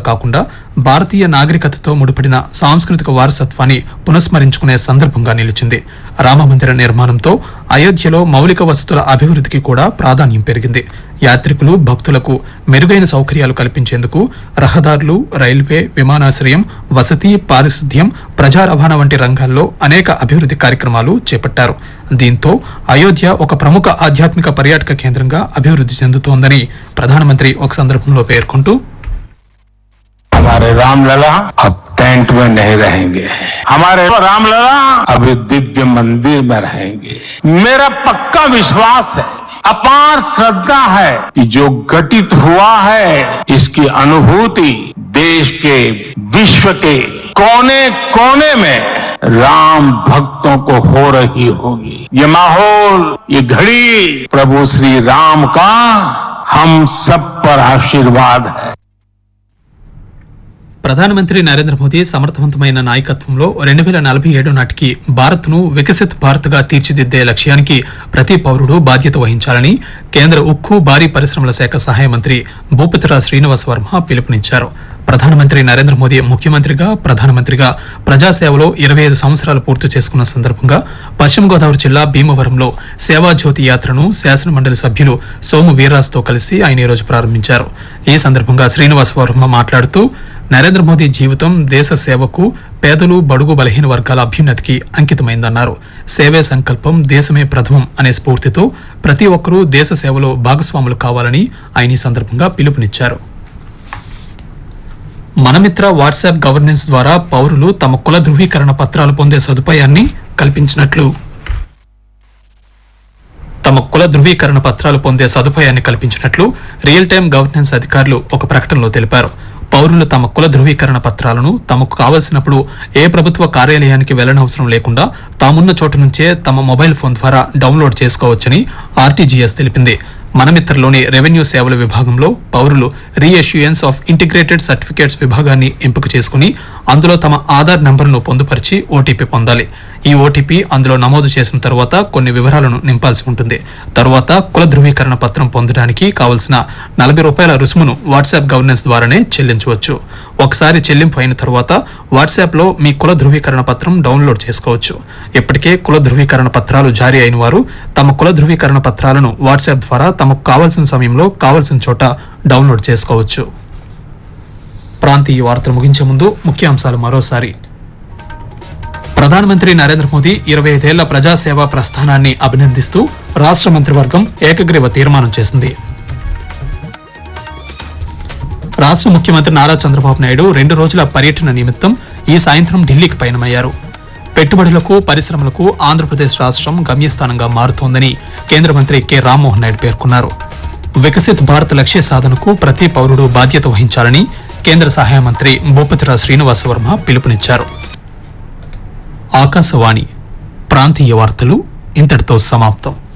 కాకుండా భారతీయ నాగరికతతో ముడిపడిన సాంస్కృతిక వారసత్వాన్ని పునఃస్మరించుకునే సందర్భంగా నిలిచింది రామమందిర నిర్మాణంతో అయోధ్యలో మౌలిక వసతుల అభివృద్ధికి కూడా ప్రాధాన్యం పెరిగింది యాత్రికులు భక్తులకు మెరుగైన సౌకర్యాలు కల్పించేందుకు రహదారులు రైల్వే విమానాశ్రయం వసతి పారిశుద్ధ్యం ప్రజా రవాణా వంటి రంగాల్లో అనేక అభివృద్ధి కార్యక్రమాలు చేపట్టారు దీంతో అయోధ్య ఒక ప్రముఖ ఆధ్యాత్మిక పర్యాటక కేంద్రంగా అభివృద్ధి చెందుతోందని ప్రధానమంత్రి ఒక సందర్భంలో పేర్కొంటూ हमारे रामलला अब टेंट में नहीं रहेंगे हमारे रामलला अभी दिव्य मंदिर में रहेंगे मेरा पक्का विश्वास है अपार श्रद्धा है कि जो घटित हुआ है इसकी अनुभूति देश के विश्व के कोने कोने में राम भक्तों को हो रही होगी ये माहौल ये घड़ी प्रभु श्री राम का हम सब पर आशीर्वाद है ప్రధానమంత్రి నరేంద్ర మోదీ సమర్థవంతమైన నాయకత్వంలో రెండు వేల నలభై ఏడు నాటికి భారత్ ను వికసిత్ భారత్ గా తీర్చిదిద్దే లక్ష్యానికి ప్రతి పౌరుడు బాధ్యత వహించాలని కేంద్ర ఉక్కు భారీ పరిశ్రమల శాఖ సహాయ మంత్రి భూపతిరాజ్ శ్రీనివాస్ వర్మ పిలుపునిచ్చారు ప్రధానమంత్రి నరేంద్ర మోదీ ముఖ్యమంత్రిగా ప్రధానమంత్రిగా ప్రజాసేవలో ఇరవై ఐదు సంవత్సరాలు పూర్తి చేసుకున్న సందర్భంగా పశ్చిమ గోదావరి జిల్లా భీమవరంలో సేవా జ్యోతి యాత్రను శాసన మండలి సభ్యులు సోము వీర్రాజుతో కలిసి ఆయన ఈరోజు ప్రారంభించారు ఈ సందర్భంగా శ్రీనివాస్ వర్మ మాట్లాడుతూ నరేంద్ర మోదీ జీవితం దేశ సేవకు పేదలు బడుగు బలహీన వర్గాల అభ్యున్నతికి అంకితమైందన్నారు సేవే సంకల్పం దేశమే ప్రథమం అనే స్ఫూర్తితో ప్రతి ఒక్కరూ దేశ సేవలో భాగస్వాములు కావాలని ఆయన ఈ సందర్భంగా పిలుపునిచ్చారు మనమిత్ర వాట్సాప్ గవర్నెన్స్ ద్వారా పౌరులు తమ కుల ధృవీకరణ పత్రాలు పొందే సదుపాయాన్ని కల్పించినట్లు తమ కుల ధృవీకరణ పత్రాలు పొందే సదుపాయాన్ని కల్పించినట్లు రియల్ టైం గవర్నెన్స్ అధికారులు ఒక ప్రకటనలో తెలిపారు పౌరులు తమ కుల ధృవీకరణ పత్రాలను తమకు కావలసినప్పుడు ఏ ప్రభుత్వ కార్యాలయానికి వెళ్లనవసరం లేకుండా తామున్న చోటు నుంచే తమ మొబైల్ ఫోన్ ద్వారా డౌన్లోడ్ చేసుకోవచ్చని ఆర్టీజీఎస్ తెలిపింది మనమిత్రలోని రెవెన్యూ సేవల విభాగంలో పౌరులు రీఎష్యూయన్స్ ఆఫ్ ఇంటిగ్రేటెడ్ సర్టిఫికేట్స్ విభాగాన్ని ఎంపిక చేసుకుని అందులో తమ ఆధార్ నంబర్ను పొందుపరిచి ఓటీపీ పొందాలి ఈ ఓటీపీ అందులో నమోదు చేసిన తర్వాత కొన్ని వివరాలను నింపాల్సి ఉంటుంది తరువాత కుల ధృవీకరణ పత్రం పొందడానికి కావలసిన నలభై రూపాయల రుసుమును వాట్సాప్ గవర్నెన్స్ ద్వారానే చెల్లించవచ్చు ఒకసారి చెల్లింపు అయిన తర్వాత వాట్సాప్ లో మీ కుల ధృవీకరణ పత్రం డౌన్లోడ్ చేసుకోవచ్చు ఇప్పటికే కుల ధృవీకరణ పత్రాలు జారీ అయిన వారు తమ కుల ధృవీకరణ పత్రాలను వాట్సాప్ ద్వారా తమకు కావాల్సిన సమయంలో కావాల్సిన చోట డౌన్లోడ్ చేసుకోవచ్చు ప్రాంతీయ వార్తలు ముగించే ముందు ముఖ్యాంశాలు మరోసారి ప్రధానమంత్రి నరేంద్ర మోదీ ఇరవై ఐదేళ్ల ప్రజాసేవా ప్రస్థానాన్ని అభినందిస్తూ రాష్ట్ర మంత్రివర్గం ఏకగ్రీవ తీర్మానం చేసింది రాష్ట్ర ముఖ్యమంత్రి నారా చంద్రబాబు నాయుడు రెండు రోజుల పర్యటన నిమిత్తం ఈ సాయంత్రం ఢిల్లీకి పయనమయ్యారు పెట్టుబడులకు పరిశ్రమలకు ఆంధ్రప్రదేశ్ రాష్ట్రం గమ్యస్థానంగా మారుతోందని కేంద్ర మంత్రి కె రామ్మోహన్ నాయుడు పేర్కొన్నారు వికసిత్ భారత్ లక్ష్య సాధనకు ప్రతి పౌరుడు బాధ్యత వహించాలని కేంద్ర సహాయ మంత్రి భూపతిరాజ్ శ్రీనివాస వర్మ పిలుపునిచ్చారు ఆకాశవాణి ప్రాంతీయ వార్తలు ఇంతటితో సమాప్తం